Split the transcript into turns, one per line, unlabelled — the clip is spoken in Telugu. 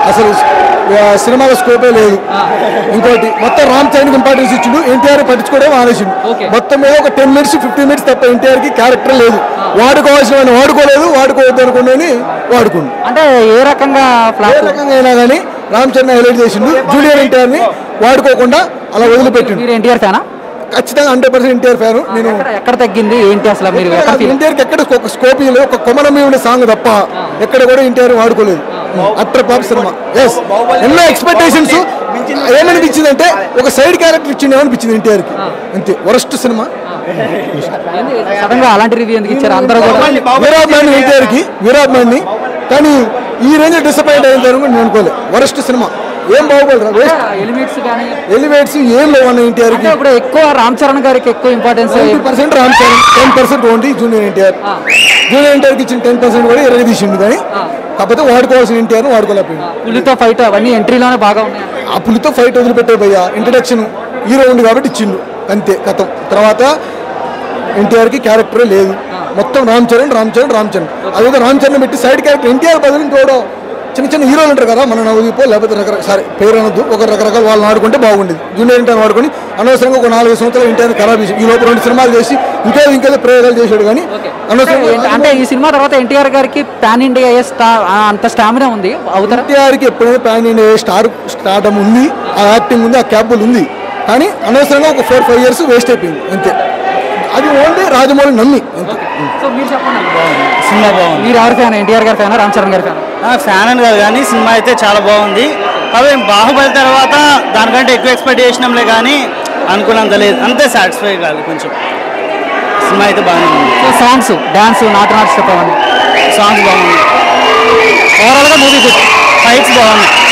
అసలు ఆ, సినిమాలో స్కోపే లేదు ఇంకోటి మొత్తం రామ్ చరణ్కి ఇంపార్టెన్స్ ఇచ్చిండు ఎన్టీఆర్ పట్టించుకోవడం ఆనేసిండు
Okay.
మొత్తం మీద ఒక టెన్ మినిట్స్ ఫిఫ్టీన్ మినిట్స్ తప్ప ఎన్టీఆర్ కి క్యారెక్టర్ లేదు వాడుకోవాల్సిన వాడిని వాడుకోలేదు వాడుకోవద్దు అనుకుని వాడుకుండు
అంటే ఏ రకంగా
ఏ
ఫ్లాప్
రకంగా అయినా కానీ రామ్ చరణ్ హైలైట్ చేసిండు జూనియర్ ఎన్టీఆర్ ని వాడుకోకుండా అలా వదిలిపెట్టిండు
మీరు ఎన్టీఆర్ ఫ్యానా
ఖచ్చితంగా హండ్రెడ్ పర్సెంట్ ఎన్టీఆర్ ఫ్యాన్ నేను
ఎక్కడ ఎక్కడ తగ్గింది ఏంటి అసలు మీరు ఎక్కడ ఫీల్
ఎన్టీఆర్ కి ఎక్కడ ఒక స్కోప్ లేదు ఒక కొమరమి ఉండే సాంగ్ తప్ప ఎక్కడ కూడా ఎన్టీఆర్ వాడుకోలేదు అట్టర్ పాప్ సినిమా ఎస్ ఎన్నో ఎక్స్పెక్టేషన్స్ ఏమనిపించింది అంటే ఒక సైడ్ క్యారెక్టర్ ఇచ్చింది ఏమనిపించింది ఎన్టీఆర్ కి అంతే వరస్ట్ సినిమా
సడన్ గా అలాంటి రివ్యూ ఎందుకు ఇచ్చారు అందరూ కూడా
వీరాభిమాని ఎన్టీఆర్ కి వీరాభిమాని కానీ ఈ రేంజ్ డిసప్పాయింట్ అయిన తర్వాత నేను అనుకోలేదు వరస్ట్ సినిమా ఏం బాగుపడరా వేస్ట్
ఎలిమెంట్స్ కానీ
ఎలివేట్స్ ఏం లేవు అన్న ఎన్టీఆర్
అంటే
కి
ఇప్పుడు ఎక్కువ రామ్ చరణ్ గారికి ఎక్కువ importance
twenty percent Ram Charan ten percent only junior NTR junior ఎన్టీఆర్కి ఇచ్చిన టెన్ పర్సెంట్ కూడా ఇరవై తీసిండు కానీ కాకపోతే వాడుకోవాల్సిన ఎన్టీఆర్ వాడుకోలేకపోయింది
పులితో ఫైట్ అవన్నీ ఎంట్రీలోనే బాగా ఉన్నాయి
ఆ పులితో ఫైట్ వదిలిపెట్టే భయ్య ఇంట్రడక్షన్ హీరో ఉంది కాబట్టి ఇచ్చిండు అంతే కథం తర్వాత ఎన్టీఆర్కి క్యారెక్టర్ లేదు మొత్తం రామ్ చరణ్ రామ్ చరణ్ రామ్ చరణ్ అదేదో రామ్ చరణ్ పెట్టి సైడ్ క్యారెక్టర్ ఎన్టీఆర్ బదులు ఇంకోడో చిన్న చిన్న హీరోలు ఉంటారు కదా మన నవదీపో లేకపోతే రకరకాల సరే పేరు అనొద్దు ఒక రకరకాల వాళ్ళని ఆడుకుంటే బాగుండేది జూనియర్ ఎన్టీఆర్ ఆడుకొని అనవసరంగా ఒక నాలుగు సంవత్సరాలు ఎన్టీఆర్ ఖరాబ్ చేసి ఈ లోపల రెండు సినిమాలు చేసి ఇంకేదో ఇంకేదో ప్రయోగాలు చేసాడు కానీ అనవసరంగా
అంటే ఈ సినిమా తర్వాత ఎన్టీఆర్ గారికి పాన్ ఇండియా స్టార్ అంత స్టామినా ఉంది అవుతారా
ఎన్టీఆర్కి ఎప్పుడైనా ప్యాన్ ఇండియా స్టార్ స్టార్డమ్ ఉంది ఆ యాక్టింగ్ ఉంది ఆ క్యాబుల్ ఉంది కానీ అనవసరంగా ఒక ఫోర్ ఫైవ్ ఇయర్స్ వేస్ట్ అయిపోయింది అంతే అది ఓన్లీ రాజమౌళి నమ్మి అంతే
సో మీరు చెప్పండి
సినిమా బాగుంది
మీరు ఎవరి ఫ్యాన్ ఎన్టీఆర్ గారి ఫ్యాన్ రామ్ చరణ్ గారి ఫ్యాన్
ఫ్యాన్ అని కాదు కానీ సినిమా అయితే చాలా బాగుంది కాబట్టి బాహుబలి తర్వాత దానికంటే ఎక్కువ ఎక్స్పెక్ట్ చేసినాంలే కానీ అనుకున్నంత లేదు అంతే సాటిస్ఫై కాదు కొంచెం సినిమా అయితే బాగానే ఉంది
సో సాంగ్స్ డాన్స్ నాటు నాటు స్టెప్ అవన్నీ
సాంగ్స్ బాగుంది
ఓవరాల్ గా మూవీ గుడ్
ఫైట్స్ బాగున్నాయి